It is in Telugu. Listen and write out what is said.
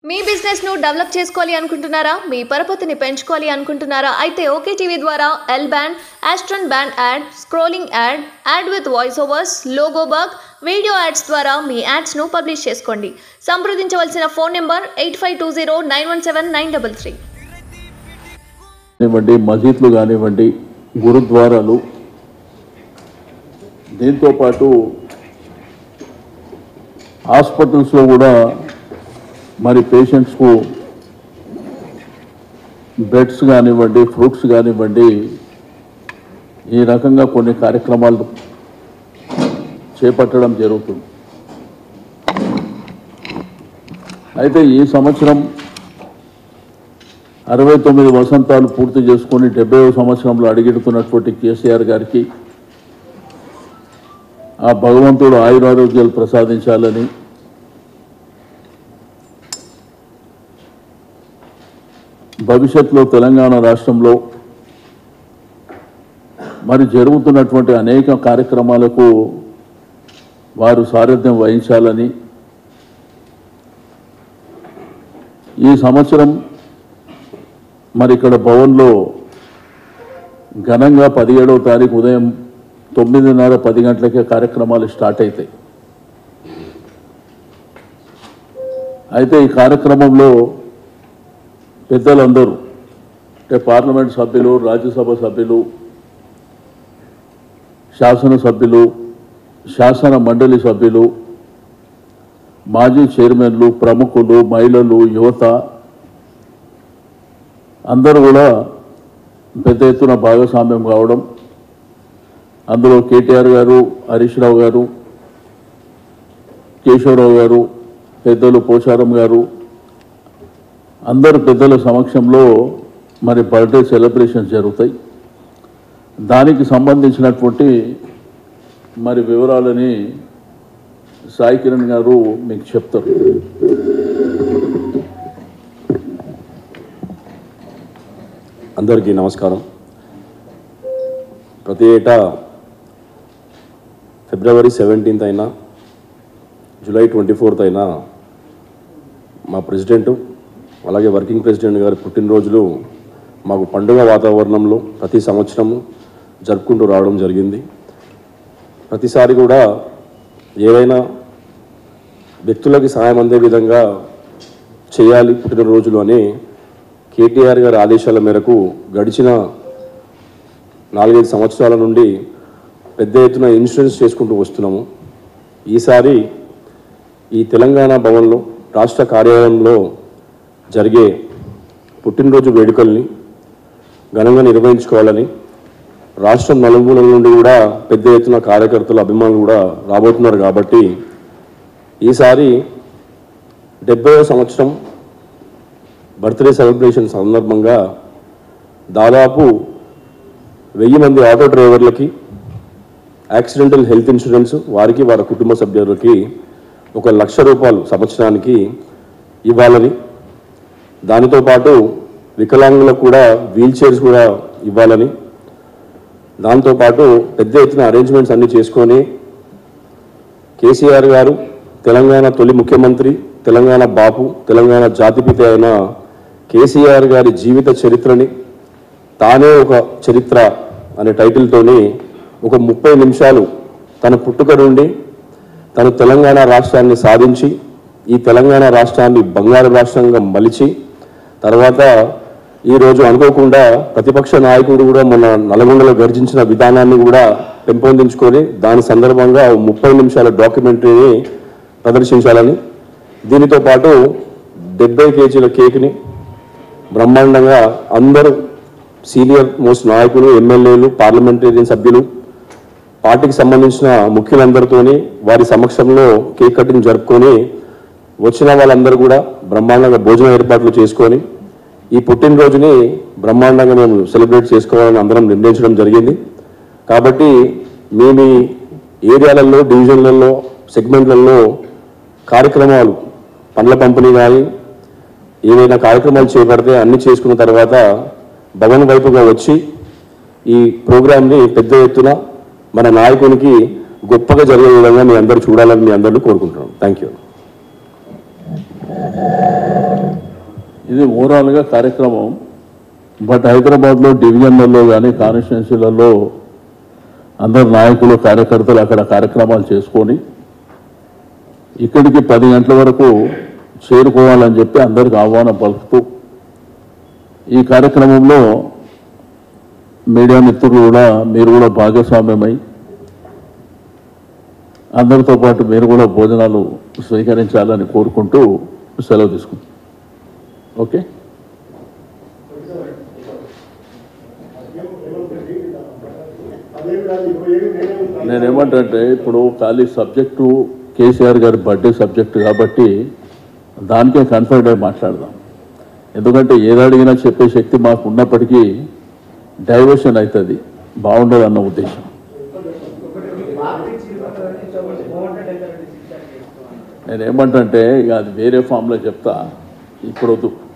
మీ బిజినెస్ ను డెవలప్ చేసుకోవాలి అనుకుంటున్నారా మీ పరపతిని పెంచుకోవాలి అనుకుంటున్నారా అయితే ఓకే టీవీ ద్వారా ఎల్ బ్యాండ్ ఆస్ట్రన్ band ad scrolling ad ad with voice overs logo bug video ads ద్వారా మీ యాడ్స్ ను పబ్లిష్ చేసుకోండి సంప్రదించవలసిన phone number eight five two zero nine one seven nine double three కానివ్వండి మసీద్లు కానివ్వండి గురుద్వారాలు దీంతో పాటు హాస్పిటల్స్లో కూడా మరి పేషెంట్స్కు బెడ్స్ కానివ్వండి ఫ్రూట్స్ కానివ్వండి ఈ రకంగా కొన్ని కార్యక్రమాలు చేపట్టడం జరుగుతుంది అయితే ఈ సంవత్సరం అరవై తొమ్మిది వసంతాలు పూర్తి చేసుకొని డెబ్బైవ సంవత్సరంలో అడిగెడుతున్నటువంటి కేసీఆర్ గారికి ఆ భగవంతుడు ఆయురారోగ్యాలు ప్రసాదించాలని భవిష్యత్తులో తెలంగాణ రాష్ట్రంలో మరి జరుగుతున్నటువంటి అనేక కార్యక్రమాలకు వారు సారథ్యం వహించాలని ఈ సంవత్సరం మరి ఇక్కడ భవన్లో ఘనంగా పదిహేడవ తారీఖు ఉదయం తొమ్మిదిన్నర పది గంటలకే కార్యక్రమాలు స్టార్ట్ అవుతాయి అయితే ఈ కార్యక్రమంలో పెద్దలందరూ అంటే పార్లమెంట్ సభ్యులు రాజ్యసభ సభ్యులు శాసనసభ్యులు శాసన మండలి సభ్యులు మాజీ చైర్మన్లు ప్రముఖులు మహిళలు యువత అందరూ కూడా పెద్ద ఎత్తున భాగస్వామ్యం కావడం అందులో కేటీఆర్ గారు హరీష్ రావు గారు కేశవరావు గారు పెద్దలు పోచారం గారు అందరు పెద్దల సమక్షంలో మరి బర్త్డే సెలబ్రేషన్స్ జరుగుతాయి దానికి సంబంధించినటువంటి మరి వివరాలని సాయి కిరణ్ గారు మీకు చెప్తారు అందరికీ నమస్కారం ప్రతి ఏటా ఫిబ్రవరి సెవెంటీన్త్ అయినా జూలై ట్వంటీ ఫోర్త్ అయినా మా ప్రెసిడెంట్ అలాగే వర్కింగ్ ప్రెసిడెంట్ గారి పుట్టినరోజులు మాకు పండుగ వాతావరణంలో ప్రతి సంవత్సరము జరుపుకుంటూ రావడం జరిగింది ప్రతిసారి కూడా ఏవైనా వ్యక్తులకి సహాయం అందే విధంగా చేయాలి పుట్టినరోజులు అని కేటీఆర్ గారి ఆదేశాల మేరకు గడిచిన నాలుగైదు సంవత్సరాల నుండి పెద్ద ఎత్తున ఇన్సూరెన్స్ చేసుకుంటూ వస్తున్నాము ఈసారి ఈ తెలంగాణ భవన్లో రాష్ట్ర కార్యాలయంలో జరిగే పుట్టినరోజు వేడుకల్ని ఘనంగా నిర్వహించుకోవాలని రాష్ట్రం నలుమూలల నుండి కూడా పెద్ద ఎత్తున కార్యకర్తలు అభిమానులు కూడా రాబోతున్నారు కాబట్టి ఈసారి డెబ్బైవ సంవత్సరం బర్త్డే సెలబ్రేషన్ సందర్భంగా దాదాపు వెయ్యి మంది ఆటో డ్రైవర్లకి యాక్సిడెంటల్ హెల్త్ ఇన్సూరెన్స్ వారికి వారి కుటుంబ సభ్యులకి ఒక లక్ష రూపాయలు సంవత్సరానికి ఇవ్వాలని దానితో పాటు వికలాంగులకు కూడా వీల్ చైర్స్ కూడా ఇవ్వాలని దాంతోపాటు పెద్ద ఎత్తున అరేంజ్మెంట్స్ అన్నీ చేసుకొని కేసీఆర్ గారు తెలంగాణ తొలి ముఖ్యమంత్రి తెలంగాణ బాపు తెలంగాణ జాతిపిత అయిన కేసీఆర్ గారి జీవిత చరిత్రని తానే ఒక చరిత్ర అనే టైటిల్తోని ఒక ముప్పై నిమిషాలు తన పుట్టుక నుండి తను తెలంగాణ రాష్ట్రాన్ని సాధించి ఈ తెలంగాణ రాష్ట్రాన్ని బంగారు రాష్ట్రంగా మలిచి తర్వాత ఈరోజు అనుకోకుండా ప్రతిపక్ష నాయకుడు కూడా మన నల్గొండలో గర్జించిన విధానాన్ని కూడా పెంపొందించుకొని దాని సందర్భంగా ఓ ముప్పై నిమిషాల డాక్యుమెంటరీని ప్రదర్శించాలని దీనితో పాటు డెబ్బై కేజీల కేక్ని బ్రహ్మాండంగా అందరూ సీనియర్ మోస్ట్ నాయకులు ఎమ్మెల్యేలు పార్లమెంటేరియన్ సభ్యులు పార్టీకి సంబంధించిన ముఖ్యులందరితోని వారి సమక్షంలో కేక్ కటింగ్ జరుపుకొని వచ్చిన వాళ్ళందరూ కూడా బ్రహ్మాండంగా భోజన ఏర్పాట్లు చేసుకొని ఈ పుట్టినరోజుని బ్రహ్మాండంగా మేము సెలబ్రేట్ చేసుకోవాలని అందరం నిర్ణయించడం జరిగింది కాబట్టి మీ మీ ఏరియాలలో డివిజన్లలో సెగ్మెంట్లలో కార్యక్రమాలు పండ్ల పంపిణీ కానీ ఏదైనా కార్యక్రమాలు చేపడితే అన్ని చేసుకున్న తర్వాత భవన్ వైపుగా వచ్చి ఈ ప్రోగ్రామ్ని పెద్ద ఎత్తున మన నాయకునికి గొప్పగా జరిగే విధంగా మీ అందరూ చూడాలని మీ అందరినీ కోరుకుంటున్నాం థ్యాంక్ యూ ఇది ఓవరాల్గా కార్యక్రమం బట్ హైదరాబాద్లో డివిజన్లలో కానీ కాన్స్టిట్యున్సీలలో అందరు నాయకులు కార్యకర్తలు అక్కడ కార్యక్రమాలు చేసుకొని ఇక్కడికి పది గంటల వరకు చేరుకోవాలని చెప్పి అందరికి ఆహ్వానం పలుకుతూ ఈ కార్యక్రమంలో మీడియా మిత్రులు కూడా మీరు కూడా భాగస్వామ్యమై అందరితో పాటు మీరు కూడా భోజనాలు స్వీకరించాలని కోరుకుంటూ సెలవు తీసుకుంటాం ఓకే నేనేమంటే ఇప్పుడు ఖాళీ సబ్జెక్టు కేసీఆర్ గారి బర్త్డే సబ్జెక్టు కాబట్టి దానికే కన్ఫర్డ్ అయి మాట్లాడదాం ఎందుకంటే ఏది అడిగినా చెప్పే శక్తి మాకు ఉన్నప్పటికీ డైవర్షన్ అవుతుంది బాగుండదు అన్న ఉద్దేశం నేనేమంటే ఇక అది వేరే ఫామ్లో చెప్తా ఇప్పుడు వద్దు